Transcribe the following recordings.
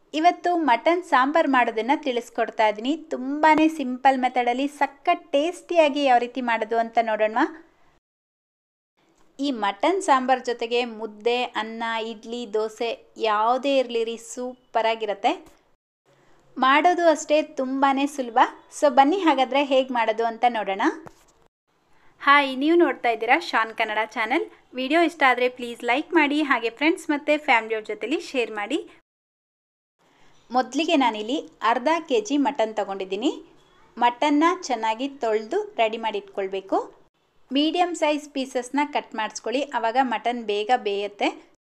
ಇವತ್ತು ಮಟನ್ ಸಾಂಬಾರು ಮಾಡೋದನ್ನು ತಿಳಿಸ್ಕೊಡ್ತಾ ಇದ್ದೀನಿ ತುಂಬಾ ಸಿಂಪಲ್ ಮೆಥಡಲ್ಲಿ ಸಖತ್ ಟೇಸ್ಟಿಯಾಗಿ ಯಾವ ರೀತಿ ಮಾಡೋದು ಅಂತ ನೋಡೋಣ ಈ ಮಟನ್ ಸಾಂಬಾರ್ ಜೊತೆಗೆ ಮುದ್ದೆ ಅನ್ನ ಇಡ್ಲಿ ದೋಸೆ ಯಾವುದೇ ಇರಲಿ ರೀ ಸೂಪರಾಗಿರುತ್ತೆ ಮಾಡೋದು ಅಷ್ಟೇ ತುಂಬಾ ಸುಲಭ ಸೊ ಬನ್ನಿ ಹಾಗಾದರೆ ಹೇಗೆ ಮಾಡೋದು ಅಂತ ನೋಡೋಣ ಹಾಯ್ ನೀವು ನೋಡ್ತಾ ಇದ್ದೀರಾ ಶಾನ್ ಕನ್ನಡ ಚಾನಲ್ ವಿಡಿಯೋ ಇಷ್ಟ ಆದರೆ ಪ್ಲೀಸ್ ಲೈಕ್ ಮಾಡಿ ಹಾಗೆ ಫ್ರೆಂಡ್ಸ್ ಮತ್ತು ಫ್ಯಾಮಿಲಿಯವ್ರ ಜೊತೆಲಿ ಶೇರ್ ಮಾಡಿ ಮೊದಲಿಗೆ ನಾನಿಲ್ಲಿ ಅರ್ಧ ಕೆ ಜಿ ಮಟನ್ ತೊಗೊಂಡಿದ್ದೀನಿ ಮಟನ್ನ ಚೆನ್ನಾಗಿ ತೊಳೆದು ರೆಡಿ ಮಾಡಿ ಇಟ್ಕೊಳ್ಬೇಕು ಮೀಡಿಯಮ್ ಸೈಜ್ ಪೀಸಸ್ನ ಕಟ್ ಮಾಡಿಸ್ಕೊಳ್ಳಿ ಆವಾಗ ಮಟನ್ ಬೇಗ ಬೇಯುತ್ತೆ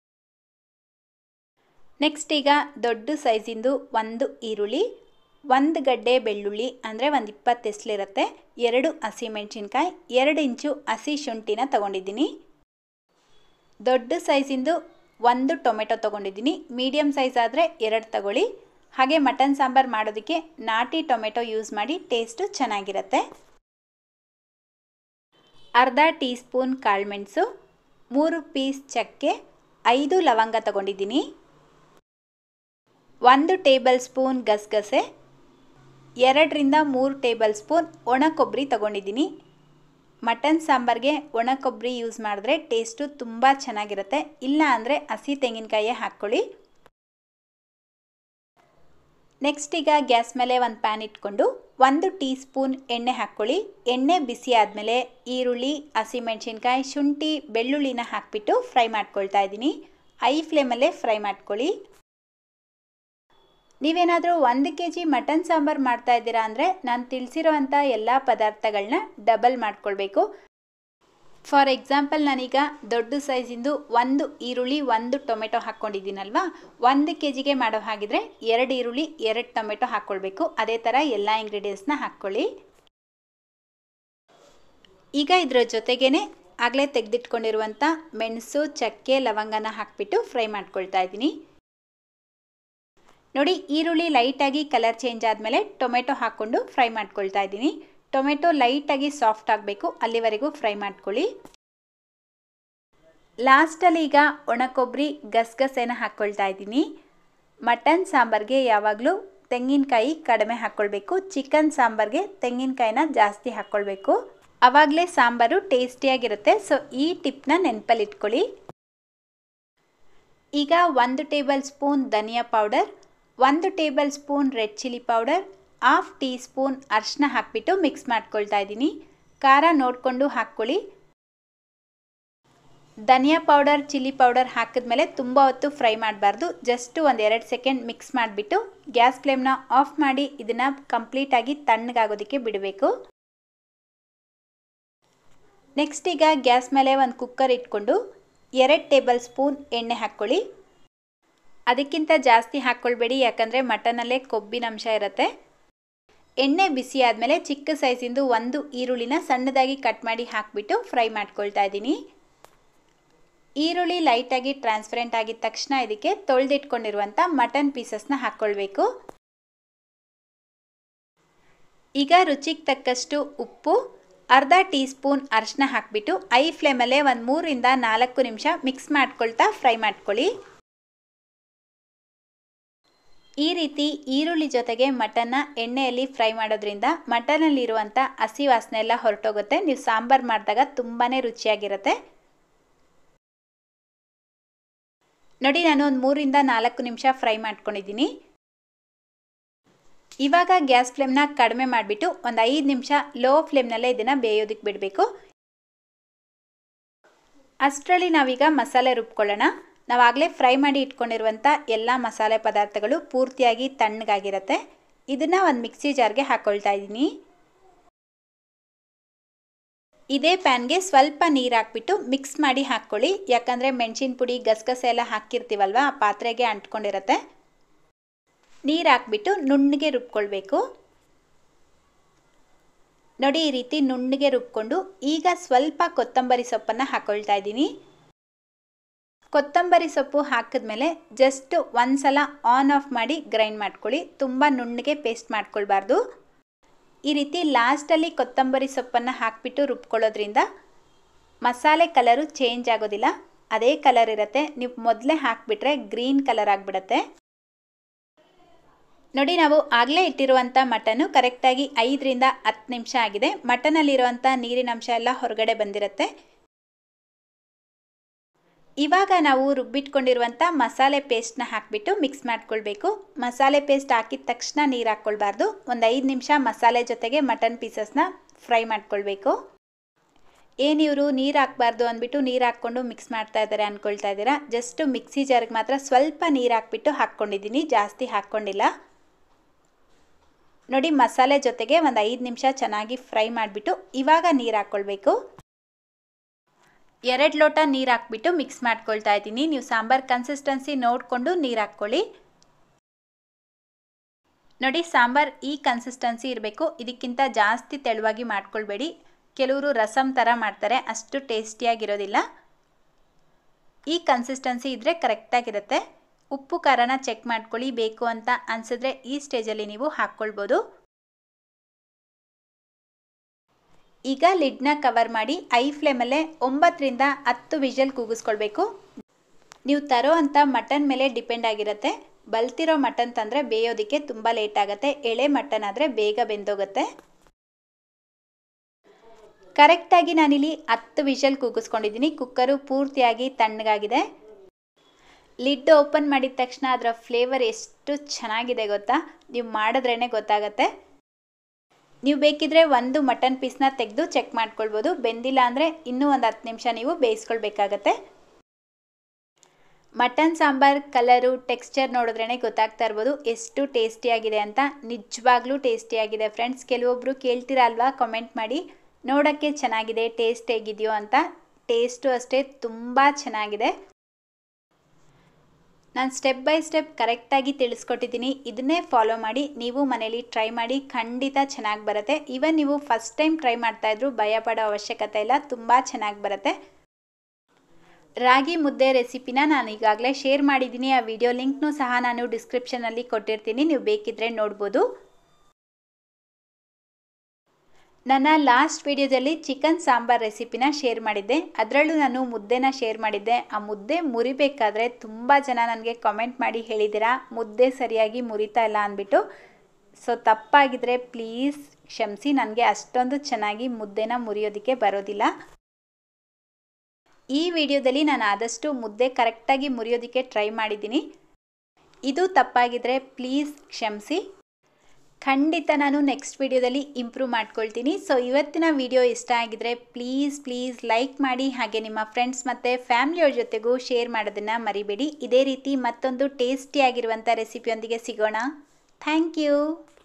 ನೆಕ್ಸ್ಟ್ ಈಗ ದೊಡ್ಡ ಸೈಜಿಂದು ಒಂದು ಈರುಳ್ಳಿ ಒಂದು ಗಡ್ಡೆ ಬೆಳ್ಳುಳ್ಳಿ ಅಂದರೆ ಒಂದು ಇಪ್ಪತ್ತು ಎಸ್ಲಿರುತ್ತೆ ಎರಡು ಹಸಿಮೆಣ್ಸಿನ್ಕಾಯಿ ಎರಡು ಇಂಚು ಹಸಿ ಶುಂಠಿನ ತೊಗೊಂಡಿದ್ದೀನಿ ದೊಡ್ಡ ಸೈಜಿಂದು ಒಂದು ಟೊಮೆಟೊ ತೊಗೊಂಡಿದ್ದೀನಿ ಮೀಡಿಯಮ್ ಸೈಜ್ ಆದರೆ ಎರಡು ತಗೊಳ್ಳಿ ಹಾಗೆ ಮಟನ್ ಸಾಂಬಾರು ಮಾಡೋದಕ್ಕೆ ನಾಟಿ ಟೊಮೆಟೊ ಯೂಸ್ ಮಾಡಿ ಟೇಸ್ಟು ಚೆನ್ನಾಗಿರುತ್ತೆ ಅರ್ಧ ಟೀ ಸ್ಪೂನ್ ಕಾಳುಮೆಣಸು ಮೂರು ಪೀಸ್ ಚಕ್ಕೆ ಐದು ಲವಂಗ ತಗೊಂಡಿದ್ದೀನಿ ಒಂದು ಟೇಬಲ್ ಸ್ಪೂನ್ ಗಸಗಸೆ ಎರಡರಿಂದ ಮೂರು ಟೇಬಲ್ ಸ್ಪೂನ್ ಒಣ ಕೊಬ್ಬರಿ ತಗೊಂಡಿದ್ದೀನಿ ಮಟನ್ ಸಾಂಬಾರಿಗೆ ಒಣ ಕೊಬ್ಬರಿ ಯೂಸ್ ಮಾಡಿದ್ರೆ ಟೇಸ್ಟು ತುಂಬ ಚೆನ್ನಾಗಿರುತ್ತೆ ಇಲ್ಲ ಅಂದರೆ ಹಸಿ ತೆಂಗಿನಕಾಯೇ ಹಾಕ್ಕೊಳ್ಳಿ ನೆಕ್ಸ್ಟ್ ಈಗ ಗ್ಯಾಸ್ ಮೇಲೆ ಒಂದು ಪ್ಯಾನ್ ಇಟ್ಕೊಂಡು ಒಂದು ಟೀ ಸ್ಪೂನ್ ಎಣ್ಣೆ ಹಾಕ್ಕೊಳ್ಳಿ ಎಣ್ಣೆ ಬಿಸಿ ಆದಮೇಲೆ ಈರುಳ್ಳಿ ಹಸಿಮೆಣ್ಸಿನ್ಕಾಯಿ ಶುಂಠಿ ಬೆಳ್ಳುಳ್ಳಿನ ಹಾಕಿಬಿಟ್ಟು ಫ್ರೈ ಮಾಡ್ಕೊಳ್ತಾ ಇದ್ದೀನಿ ಐ ಫ್ಲೇಮಲ್ಲೇ ಫ್ರೈ ಮಾಡ್ಕೊಳ್ಳಿ ನೀವೇನಾದರೂ ಒಂದು ಕೆ ಜಿ ಮಟನ್ ಸಾಂಬಾರು ಮಾಡ್ತಾ ಇದ್ದೀರಾ ಅಂದರೆ ನಾನು ತಿಳಿಸಿರೋವಂಥ ಎಲ್ಲ ಪದಾರ್ಥಗಳನ್ನ ಡಬಲ್ ಮಾಡ್ಕೊಳ್ಬೇಕು ಫಾರ್ ಎಕ್ಸಾಂಪಲ್ ನಾನೀಗ ದೊಡ್ಡ ಸೈಜಿಂದು ಒಂದು ಈರುಳ್ಳಿ ಒಂದು ಟೊಮೆಟೊ ಹಾಕ್ಕೊಂಡಿದ್ದೀನಲ್ವಾ ಒಂದು ಕೆ ಜಿಗೆ ಮಾಡೋ ಹಾಗಿದ್ರೆ ಎರಡು ಈರುಳ್ಳಿ ಎರಡು ಟೊಮೆಟೊ ಹಾಕ್ಕೊಳ್ಬೇಕು ಅದೇ ಥರ ಎಲ್ಲ ಇಂಗ್ರೀಡಿಯೆಂಟ್ಸ್ನ ಹಾಕ್ಕೊಳ್ಳಿ ಈಗ ಇದರ ಜೊತೆಗೇ ಆಗಲೇ ತೆಗೆದಿಟ್ಕೊಂಡಿರುವಂಥ ಮೆಣಸು ಚಕ್ಕೆ ಲವಂಗನ ಹಾಕ್ಬಿಟ್ಟು ಫ್ರೈ ಮಾಡ್ಕೊಳ್ತಾ ಇದ್ದೀನಿ ನೋಡಿ ಈರುಳ್ಳಿ ಲೈಟಾಗಿ ಕಲರ್ ಚೇಂಜ್ ಆದಮೇಲೆ ಟೊಮೆಟೊ ಹಾಕ್ಕೊಂಡು ಫ್ರೈ ಮಾಡ್ಕೊಳ್ತಾ ಇದ್ದೀನಿ ಟೊಮೆಟೊ ಲೈಟಾಗಿ ಸಾಫ್ಟ್ ಆಗಬೇಕು ಅಲ್ಲಿವರೆಗೂ ಫ್ರೈ ಮಾಡ್ಕೊಳ್ಳಿ ಲಾಸ್ಟಲ್ಲಿ ಈಗ ಒಣ ಕೊಬ್ಬರಿ ಗಸಗಸೆನ ಹಾಕ್ಕೊಳ್ತಾ ಇದ್ದೀನಿ ಮಟನ್ ಸಾಂಬಾರ್ಗೆ ಯಾವಾಗಲೂ ತೆಂಗಿನಕಾಯಿ ಕಡಿಮೆ ಹಾಕ್ಕೊಳ್ಬೇಕು ಚಿಕನ್ ಸಾಂಬಾರ್ಗೆ ತೆಂಗಿನಕಾಯಿನ ಜಾಸ್ತಿ ಹಾಕ್ಕೊಳ್ಬೇಕು ಆವಾಗಲೇ ಸಾಂಬಾರು ಟೇಸ್ಟಿಯಾಗಿರುತ್ತೆ ಸೊ ಈ ಟಿಪ್ನ ನೆನಪಲ್ಲಿ ಇಟ್ಕೊಳ್ಳಿ ಈಗ ಒಂದು ಟೇಬಲ್ ಸ್ಪೂನ್ ಧನಿಯಾ ಪೌಡರ್ ಒಂದು tablespoon red chilli powder half teaspoon ಅರಿಶಿನ ಹಾಕಿಬಿಟ್ಟು ಮಿಕ್ಸ್ ಮಾಡ್ಕೊಳ್ತಾ ಇದ್ದೀನಿ ಖಾರ ನೋಡಿಕೊಂಡು ಹಾಕ್ಕೊಳ್ಳಿ ಧನಿಯಾ ಪೌಡರ್ ಚಿಲ್ಲಿ ಪೌಡರ್ ಹಾಕಿದ್ಮೇಲೆ ತುಂಬ ಹೊತ್ತು ಫ್ರೈ ಮಾಡಬಾರ್ದು ಜಸ್ಟ್ ಒಂದು ಎರಡು ಸೆಕೆಂಡ್ ಮಿಕ್ಸ್ ಮಾಡಿಬಿಟ್ಟು ಗ್ಯಾಸ್ ಫ್ಲೇಮ್ನ ಆಫ್ ಮಾಡಿ ಇದನ್ನು ಕಂಪ್ಲೀಟಾಗಿ ತಣ್ಣಗಾಗೋದಕ್ಕೆ ಬಿಡಬೇಕು ನೆಕ್ಸ್ಟ್ ಈಗ ಗ್ಯಾಸ್ ಮೇಲೆ ಒಂದು ಕುಕ್ಕರ್ ಇಟ್ಕೊಂಡು ಎರಡು ಟೇಬಲ್ ಸ್ಪೂನ್ ಎಣ್ಣೆ ಹಾಕ್ಕೊಳ್ಳಿ ಅದಕ್ಕಿಂತ ಜಾಸ್ತಿ ಹಾಕ್ಕೊಳ್ಬೇಡಿ ಯಾಕಂದರೆ ಮಟನಲ್ಲೇ ಕೊಬ್ಬಿನ ಅಂಶ ಇರುತ್ತೆ ಎಣ್ಣೆ ಬಿಸಿ ಆದಮೇಲೆ ಚಿಕ್ಕ ಸೈಜಿಂದು ಒಂದು ಈರುಳ್ಳಿನ ಸಣ್ಣದಾಗಿ ಕಟ್ ಮಾಡಿ ಹಾಕಿಬಿಟ್ಟು ಫ್ರೈ ಮಾಡ್ಕೊಳ್ತಾ ಇದ್ದೀನಿ ಈರುಳ್ಳಿ ಲೈಟಾಗಿ ಟ್ರಾನ್ಸ್ಪರೆಂಟ್ ಆಗಿದ ತಕ್ಷಣ ಇದಕ್ಕೆ ತೊಳೆದಿಟ್ಕೊಂಡಿರುವಂಥ ಮಟನ್ ಪೀಸಸ್ನ ಹಾಕ್ಕೊಳ್ಬೇಕು ಈಗ ರುಚಿಗೆ ತಕ್ಕಷ್ಟು ಉಪ್ಪು ಅರ್ಧ ಟೀ ಸ್ಪೂನ್ ಅರಿಶಿನ ಹಾಕಿಬಿಟ್ಟು ಐ ಫ್ಲೇಮಲ್ಲೇ ಒಂದು ಮೂರಿಂದ ನಾಲ್ಕು ನಿಮಿಷ ಮಿಕ್ಸ್ ಮಾಡ್ಕೊಳ್ತಾ ಫ್ರೈ ಮಾಡ್ಕೊಳ್ಳಿ ಈ ರೀತಿ ಈರುಳ್ಳಿ ಜೊತೆಗೆ ಮಟನ್ನ ಎಣ್ಣೆಯಲ್ಲಿ ಫ್ರೈ ಮಾಡೋದ್ರಿಂದ ಮಟನಲ್ಲಿರುವಂಥ ಹಸಿ ವಾಸನೆ ಎಲ್ಲ ಹೊರಟೋಗುತ್ತೆ ನೀವು ಸಾಂಬಾರು ಮಾಡಿದಾಗ ತುಂಬಾ ರುಚಿಯಾಗಿರುತ್ತೆ ನೋಡಿ ನಾನು ಒಂದು ಮೂರಿಂದ ನಾಲ್ಕು ನಿಮಿಷ ಫ್ರೈ ಮಾಡ್ಕೊಂಡಿದ್ದೀನಿ ಇವಾಗ ಗ್ಯಾಸ್ ಫ್ಲೇಮ್ನ ಕಡಿಮೆ ಮಾಡಿಬಿಟ್ಟು ಒಂದು ಐದು ನಿಮಿಷ ಲೋ ಫ್ಲೇಮ್ನಲ್ಲೇ ಇದನ್ನು ಬೇಯೋದಕ್ಕೆ ಬಿಡಬೇಕು ಅಷ್ಟರಲ್ಲಿ ನಾವೀಗ ಮಸಾಲೆ ರುಬ್ಕೊಳ್ಳೋಣ ನಾವಾಗಲೇ ಫ್ರೈ ಮಾಡಿ ಇಟ್ಕೊಂಡಿರುವಂಥ ಎಲ್ಲ ಮಸಾಲೆ ಪದಾರ್ಥಗಳು ಪೂರ್ತಿಯಾಗಿ ತಣ್ಣಗಾಗಿರುತ್ತೆ ಇದನ್ನು ಒಂದು ಮಿಕ್ಸಿ ಜಾರ್ಗೆ ಹಾಕ್ಕೊಳ್ತಾ ಇದ್ದೀನಿ ಇದೇ ಪ್ಯಾನ್ಗೆ ಸ್ವಲ್ಪ ನೀರು ಹಾಕ್ಬಿಟ್ಟು ಮಿಕ್ಸ್ ಮಾಡಿ ಹಾಕ್ಕೊಳ್ಳಿ ಯಾಕಂದರೆ ಮೆಣಸಿನ ಪುಡಿ ಗಸಗಸೆ ಎಲ್ಲ ಹಾಕಿರ್ತೀವಲ್ವ ಆ ಪಾತ್ರೆಗೆ ಅಂಟ್ಕೊಂಡಿರುತ್ತೆ ನೀರು ಹಾಕ್ಬಿಟ್ಟು ನುಣ್ಣಗೆ ರುಬ್ಕೊಳ್ಬೇಕು ನೋಡಿ ಈ ರೀತಿ ನುಣ್ಣಗೆ ರುಬ್ಕೊಂಡು ಈಗ ಸ್ವಲ್ಪ ಕೊತ್ತಂಬರಿ ಸೊಪ್ಪನ್ನು ಹಾಕ್ಕೊಳ್ತಾ ಇದ್ದೀನಿ ಕೊತ್ತಂಬರಿ ಸೊಪ್ಪು ಹಾಕಿದ್ಮೇಲೆ ಜಸ್ಟ್ ಒಂದು ಸಲ ಆನ್ ಆಫ್ ಮಾಡಿ ಗ್ರೈಂಡ್ ಮಾಡ್ಕೊಳ್ಳಿ ತುಂಬ ನುಣ್ಣಗೆ ಪೇಸ್ಟ್ ಮಾಡ್ಕೊಳ್ಬಾರ್ದು ಈ ರೀತಿ ಲಾಸ್ಟಲ್ಲಿ ಕೊತ್ತಂಬರಿ ಸೊಪ್ಪನ್ನು ಹಾಕಿಬಿಟ್ಟು ರುಬ್ಕೊಳ್ಳೋದ್ರಿಂದ ಮಸಾಲೆ ಕಲರು ಚೇಂಜ್ ಆಗೋದಿಲ್ಲ ಅದೇ ಕಲರ್ ಇರುತ್ತೆ ನೀವು ಮೊದಲೇ ಹಾಕಿಬಿಟ್ರೆ ಗ್ರೀನ್ ಕಲರ್ ಆಗಿಬಿಡತ್ತೆ ನೋಡಿ ನಾವು ಆಗಲೇ ಇಟ್ಟಿರುವಂಥ ಮಟನ್ನು ಕರೆಕ್ಟಾಗಿ ಐದರಿಂದ ಹತ್ತು ನಿಮಿಷ ಆಗಿದೆ ಮಟನಲ್ಲಿರುವಂಥ ನೀರಿನ ಅಂಶ ಎಲ್ಲ ಹೊರಗಡೆ ಬಂದಿರುತ್ತೆ ಇವಾಗ ನಾವು ರುಬ್ಬಿಟ್ಕೊಂಡಿರುವಂಥ ಮಸಾಲೆ ಪೇಸ್ಟ್ನ ಹಾಕಿಬಿಟ್ಟು ಮಿಕ್ಸ್ ಮಾಡ್ಕೊಳ್ಬೇಕು ಮಸಾಲೆ ಪೇಸ್ಟ್ ಹಾಕಿದ ತಕ್ಷಣ ನೀರು ಹಾಕ್ಕೊಳ್ಬಾರ್ದು ಒಂದು ಐದು ನಿಮಿಷ ಮಸಾಲೆ ಜೊತೆಗೆ ಮಟನ್ ಪೀಸಸ್ನ ಫ್ರೈ ಮಾಡ್ಕೊಳ್ಬೇಕು ಏನಿವರು ನೀರು ಹಾಕ್ಬಾರ್ದು ಅಂದ್ಬಿಟ್ಟು ನೀರು ಹಾಕ್ಕೊಂಡು ಮಿಕ್ಸ್ ಮಾಡ್ತಾ ಇದ್ದಾರೆ ಅಂದ್ಕೊಳ್ತಾ ಇದ್ದೀರಾ ಜಸ್ಟ್ ಮಿಕ್ಸಿ ಜಾರ್ಗೆ ಮಾತ್ರ ಸ್ವಲ್ಪ ನೀರು ಹಾಕ್ಬಿಟ್ಟು ಹಾಕ್ಕೊಂಡಿದ್ದೀನಿ ಜಾಸ್ತಿ ಹಾಕ್ಕೊಂಡಿಲ್ಲ ನೋಡಿ ಮಸಾಲೆ ಜೊತೆಗೆ ಒಂದು ಐದು ನಿಮಿಷ ಚೆನ್ನಾಗಿ ಫ್ರೈ ಮಾಡಿಬಿಟ್ಟು ಇವಾಗ ನೀರು ಹಾಕ್ಕೊಳ್ಬೇಕು ಎರಡು ಲೋಟ ನೀರು ಹಾಕ್ಬಿಟ್ಟು ಮಿಕ್ಸ್ ಮಾಡ್ಕೊಳ್ತಾ ಇದ್ದೀನಿ ನೀವು ಸಾಂಬಾರ್ ಕನ್ಸಿಸ್ಟೆನ್ಸಿ ನೋಡಿಕೊಂಡು ನೀರು ಹಾಕ್ಕೊಳ್ಳಿ ನೋಡಿ ಸಾಂಬಾರ್ ಈ ಕನ್ಸಿಸ್ಟೆನ್ಸಿ ಇರಬೇಕು ಇದಕ್ಕಿಂತ ಜಾಸ್ತಿ ತೆಳುವಾಗಿ ಮಾಡ್ಕೊಳ್ಬೇಡಿ ಕೆಲವರು ರಸಮ್ ಥರ ಮಾಡ್ತಾರೆ ಅಷ್ಟು ಟೇಸ್ಟಿಯಾಗಿರೋದಿಲ್ಲ ಈ ಕನ್ಸಿಸ್ಟೆನ್ಸಿ ಇದ್ದರೆ ಕರೆಕ್ಟಾಗಿರುತ್ತೆ ಉಪ್ಪು ಖಾರನ ಚೆಕ್ ಮಾಡ್ಕೊಳ್ಳಿ ಬೇಕು ಅಂತ ಅನಿಸಿದ್ರೆ ಈ ಸ್ಟೇಜಲ್ಲಿ ನೀವು ಹಾಕ್ಕೊಳ್ಬೋದು ಈಗ ಲಿಡ್ನ ಕವರ್ ಮಾಡಿ ಐ ಫ್ಲೇಮಲ್ಲೇ ಒಂಬತ್ತರಿಂದ ಹತ್ತು ವಿಷಲ್ ಕೂಗಿಸ್ಕೊಳ್ಬೇಕು ನೀವು ತರೋ ಅಂಥ ಮಟನ್ ಮೇಲೆ ಡಿಪೆಂಡ್ ಆಗಿರುತ್ತೆ ಬಲ್ತಿರೋ ಮಟನ್ ತಂದರೆ ಬೇಯೋದಕ್ಕೆ ತುಂಬ ಲೇಟ್ ಆಗುತ್ತೆ ಎಳೆ ಮಟನ್ ಆದರೆ ಬೇಗ ಬೆಂದೋಗುತ್ತೆ ಕರೆಕ್ಟಾಗಿ ನಾನಿಲ್ಲಿ ಹತ್ತು ವಿಷಲ್ ಕೂಗಿಸ್ಕೊಂಡಿದ್ದೀನಿ ಕುಕ್ಕರು ಪೂರ್ತಿಯಾಗಿ ತಣ್ಣಗಾಗಿದೆ ಲಿಡ್ ಓಪನ್ ಮಾಡಿದ ತಕ್ಷಣ ಅದರ ಫ್ಲೇವರ್ ಎಷ್ಟು ಚೆನ್ನಾಗಿದೆ ಗೊತ್ತಾ ನೀವು ಮಾಡಿದ್ರೇ ಗೊತ್ತಾಗತ್ತೆ ನೀವು ಬೇಕಿದ್ರೆ ಒಂದು ಮಟನ್ ಪೀಸ್ನ ತೆಗೆದು ಚೆಕ್ ಮಾಡ್ಕೊಳ್ಬೋದು ಬೆಂದಿಲ್ಲ ಅಂದರೆ ಇನ್ನೂ ಒಂದು ಹತ್ತು ನಿಮಿಷ ನೀವು ಬೇಯಿಸ್ಕೊಳ್ಬೇಕಾಗತ್ತೆ ಮಟನ್ ಸಾಂಬಾರ್ ಕಲರು ಟೆಕ್ಸ್ಚರ್ ನೋಡಿದ್ರೇ ಗೊತ್ತಾಗ್ತಾ ಇರ್ಬೋದು ಎಷ್ಟು ಟೇಸ್ಟಿಯಾಗಿದೆ ಅಂತ ನಿಜವಾಗ್ಲೂ ಟೇಸ್ಟಿಯಾಗಿದೆ ಫ್ರೆಂಡ್ಸ್ ಕೆಲವೊಬ್ಬರು ಕೇಳ್ತೀರಾ ಅಲ್ವಾ ಕಮೆಂಟ್ ಮಾಡಿ ನೋಡೋಕ್ಕೆ ಚೆನ್ನಾಗಿದೆ ಟೇಸ್ಟ್ ಹೇಗಿದೆಯೋ ಅಂತ ಟೇಸ್ಟು ಅಷ್ಟೇ ತುಂಬ ಚೆನ್ನಾಗಿದೆ ನಾನು ಸ್ಟೆಪ್ ಬೈ ಸ್ಟೆಪ್ ಕರೆಕ್ಟಾಗಿ ತಿಳಿಸ್ಕೊಟ್ಟಿದ್ದೀನಿ ಇದನ್ನೇ ಫಾಲೋ ಮಾಡಿ ನೀವು ಮನೇಲಿ ಟ್ರೈ ಮಾಡಿ ಖಂಡಿತ ಚೆನ್ನಾಗಿ ಬರುತ್ತೆ ಈವನ್ ನೀವು ಫಸ್ಟ್ ಟೈಮ್ ಟ್ರೈ ಮಾಡ್ತಾಯಿದ್ರು ಭಯ ಪಡೋ ಅವಶ್ಯಕತೆ ಇಲ್ಲ ತುಂಬ ಚೆನ್ನಾಗಿ ಬರುತ್ತೆ ರಾಗಿ ಮುದ್ದೆ ರೆಸಿಪಿನ ನಾನು ಈಗಾಗಲೇ ಶೇರ್ ಮಾಡಿದ್ದೀನಿ ಆ ವಿಡಿಯೋ ಲಿಂಕ್ನೂ ಸಹ ನಾನು ಡಿಸ್ಕ್ರಿಪ್ಷನಲ್ಲಿ ಕೊಟ್ಟಿರ್ತೀನಿ ನೀವು ಬೇಕಿದ್ರೆ ನೋಡ್ಬೋದು ನನ್ನ ಲಾಸ್ಟ್ ವಿಡಿಯೋದಲ್ಲಿ ಚಿಕನ್ ಸಾಂಬಾರ್ ರೆಸಿಪಿನ ಶೇರ್ ಮಾಡಿದ್ದೆ ಅದರಲ್ಲೂ ನಾನು ಮುದ್ದೆನ ಶೇರ್ ಮಾಡಿದ್ದೆ ಆ ಮುದ್ದೆ ಮುರಿಬೇಕಾದ್ರೆ ತುಂಬ ಜನ ನನಗೆ ಕಮೆಂಟ್ ಮಾಡಿ ಹೇಳಿದ್ದೀರಾ ಮುದ್ದೆ ಸರಿಯಾಗಿ ಮುರಿತಾ ಇಲ್ಲ ಅಂದ್ಬಿಟ್ಟು ಸೊ ತಪ್ಪಾಗಿದ್ರೆ ಪ್ಲೀಸ್ ಕ್ಷಮಿಸಿ ನನಗೆ ಅಷ್ಟೊಂದು ಚೆನ್ನಾಗಿ ಮುದ್ದೆನ ಮುರಿಯೋದಕ್ಕೆ ಬರೋದಿಲ್ಲ ಈ ವಿಡಿಯೋದಲ್ಲಿ ನಾನು ಆದಷ್ಟು ಮುದ್ದೆ ಕರೆಕ್ಟಾಗಿ ಮುರಿಯೋದಕ್ಕೆ ಟ್ರೈ ಮಾಡಿದ್ದೀನಿ ಇದು ತಪ್ಪಾಗಿದ್ರೆ ಪ್ಲೀಸ್ ಕ್ಷಮಿಸಿ ಖಂಡಿತ ನಾನು ನೆಕ್ಸ್ಟ್ ವಿಡಿಯೋದಲ್ಲಿ ಇಂಪ್ರೂವ್ ಮಾಡ್ಕೊಳ್ತೀನಿ ಸೊ ಇವತ್ತಿನ ವಿಡಿಯೋ ಇಷ್ಟ ಆಗಿದ್ರೆ ಪ್ಲೀಸ್ ಪ್ಲೀಸ್ ಲೈಕ್ ಮಾಡಿ ಹಾಗೆ ನಿಮ್ಮ ಫ್ರೆಂಡ್ಸ್ ಮತ್ತು ಫ್ಯಾಮಿಲಿಯವ್ರ ಜೊತೆಗೂ ಶೇರ್ ಮಾಡೋದನ್ನು ಮರಿಬೇಡಿ ಇದೇ ರೀತಿ ಮತ್ತೊಂದು ಟೇಸ್ಟಿಯಾಗಿರುವಂಥ ರೆಸಿಪಿಯೊಂದಿಗೆ ಸಿಗೋಣ ಥ್ಯಾಂಕ್ ಯು